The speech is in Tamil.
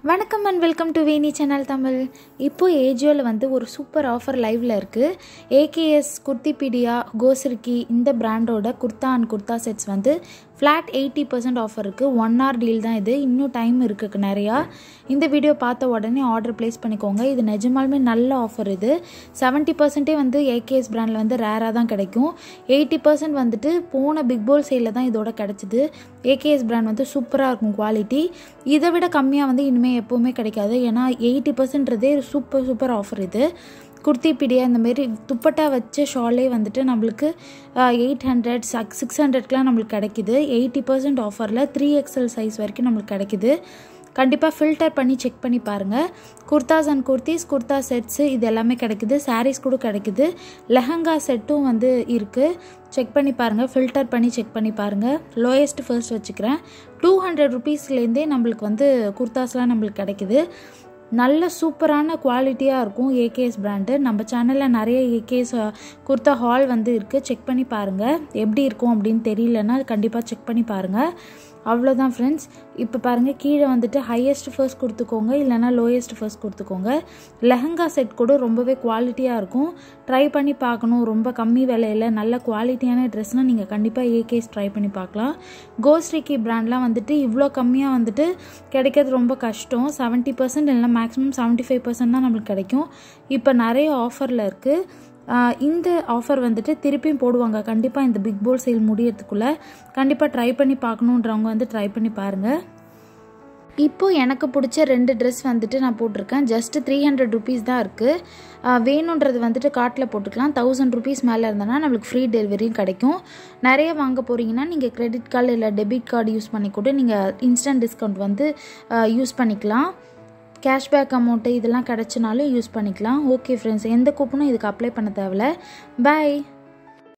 வணக்கம் and welcome to Veni channel Tamil இப்போ ஏஜியோவில் வந்து ஒரு சூப்பர் ஆஃபர் லைவில் இருக்குது ஏகேஎஸ் குர்த்திபீடியா கோசிரிக்கி இந்த பிராண்டோட குர்தா அண்ட் குர்தா செட்ஸ் வந்து ஃப்ளாட் எயிட்டி பர்சன்ட் ஆஃபர் இருக்குது ஒன் ஹவர் டீல் தான் இது இன்னும் டைம் இருக்குது நிறையா இந்த வீடியோ பார்த்த உடனே ஆர்டர் ப்ளேஸ் பண்ணிக்கோங்க இது நிஜமாலுமே நல்ல ஆஃபர் இது செவன்ட்டி பர்சன்டே வந்து ஏகேஎஸ் பிராண்டில் வந்து ரேராக தான் கிடைக்கும் எயிட்டி பர்சன்ட் வந்துட்டு போன பிக் போல் சேலில் தான் இதோட கிடச்சிது ஏகேஎஸ் பிராண்ட் வந்து சூப்பராக இருக்கும் குவாலிட்டி இதை விட கம்மியாக வந்து இனிமேல் எப்போவுமே கிடைக்காது ஏன்னா எயிட்டி பர்சன்ட்றதே சூப்பர் சூப்பர் ஆஃபர் இது குர்த்தி பிடியா இந்த மாரி துப்பட்டா வச்ச ஷாலே வந்துட்டு நம்மளுக்கு எயிட் ஹண்ட்ரட் சிக்ஸ் சிக்ஸ் ஹண்ட்ரட்க்குலாம் நம்மளுக்கு கிடைக்குது எயிட்டி பர்சன்ட் ஆஃபரில் த்ரீ எக்ஸல் சைஸ் வரைக்கும் நம்மளுக்கு கிடைக்குது கண்டிப்பாக ஃபில்டர் பண்ணி செக் பண்ணி பாருங்கள் குர்தாஸ் அண்ட் குர்த்திஸ் குர்தா செட்ஸு இது எல்லாமே கிடைக்குது சாரீஸ் கூட கிடைக்குது லெஹங்கா செட்டும் வந்து இருக்குது செக் பண்ணி பாருங்கள் ஃபில்டர் பண்ணி செக் பண்ணி பாருங்கள் லோயஸ்ட் ஃபர்ஸ்ட் வச்சுக்கிறேன் டூ ஹண்ட்ரட் ருபீஸ்லேருந்தே நம்மளுக்கு வந்து குர்தாஸ்லாம் நம்மளுக்கு கிடைக்குது நல்ல சூப்பரான குவாலிட்டியாக இருக்கும் ஏகேஎஸ் பிராண்டு நம்ம சேனலில் நிறைய ஏகேஎஸ் குர்த்தா ஹால் வந்து இருக்குது செக் பண்ணி பாருங்கள் எப்படி இருக்கும் அப்படின்னு தெரியலன்னா கண்டிப்பாக செக் பண்ணி பாருங்கள் அவ்வளோதான் ஃப்ரெண்ட்ஸ் இப்போ பாருங்கள் கீழே வந்துட்டு ஹையஸ்ட் ஃபர்ஸ்ட் கொடுத்துக்கோங்க இல்லைனா லோயஸ்ட் ஃபர்ஸ்ட் கொடுத்துக்கோங்க லெஹங்கா செட் கூட ரொம்பவே குவாலிட்டியாக இருக்கும் ட்ரை பண்ணி பார்க்கணும் ரொம்ப கம்மி விலையில் நல்ல குவாலிட்டியான ட்ரெஸ்னால் நீங்கள் கண்டிப்பாக ஏகேஸ் ட்ரை பண்ணி பார்க்கலாம் கோஸ்ரிக்கி பிராண்ட்லாம் வந்துட்டு இவ்வளோ கம்மியாக வந்துட்டு கிடைக்கிறது ரொம்ப கஷ்டம் செவன்ட்டி பர்சன்ட் இல்லைனா மேக்ஸிமம் செவன்ட்டி ஃபைவ் பர்சன்ட் தான் நம்மளுக்கு கிடைக்கும் இப்போ நிறைய ஆஃபரில் இருக்குது இந்த ஆஃபர் வந்துட்டு திருப்பியும் போடுவாங்க கண்டிப்பாக இந்த பிக் போல் சேல் முடியறதுக்குள்ளே கண்டிப்பாக ட்ரை பண்ணி பார்க்கணுன்றவங்க வந்து ட்ரை பண்ணி பாருங்கள் இப்போ எனக்கு பிடிச்ச ரெண்டு ட்ரெஸ் வந்துட்டு நான் போட்டிருக்கேன் ஜஸ்ட்டு த்ரீ ஹண்ட்ரட் ருபீஸ் தான் இருக்குது வேணுன்றது வந்துட்டு கார்ட்டில் போட்டுக்கலாம் தௌசண்ட் ருபீஸ் மேலே இருந்தனா நம்மளுக்கு ஃப்ரீ டெலிவரியும் கிடைக்கும் நிறைய வாங்க போகிறீங்கன்னா நீங்கள் கிரெடிட் கார்டு இல்லை டெபிட் கார்டு யூஸ் பண்ணி கூட நீங்கள் இன்ஸ்டன்ட் டிஸ்கவுண்ட் வந்து யூஸ் பண்ணிக்கலாம் கேஷ்பேக் அமௌண்ட்டு இதெல்லாம் கிடச்சினாலும் யூஸ் பண்ணிக்கலாம் ஓகே ஃப்ரெண்ட்ஸ் எந்த கூப்பனும் இதுக்கு அப்ளை பண்ண தேவையில்ல பாய்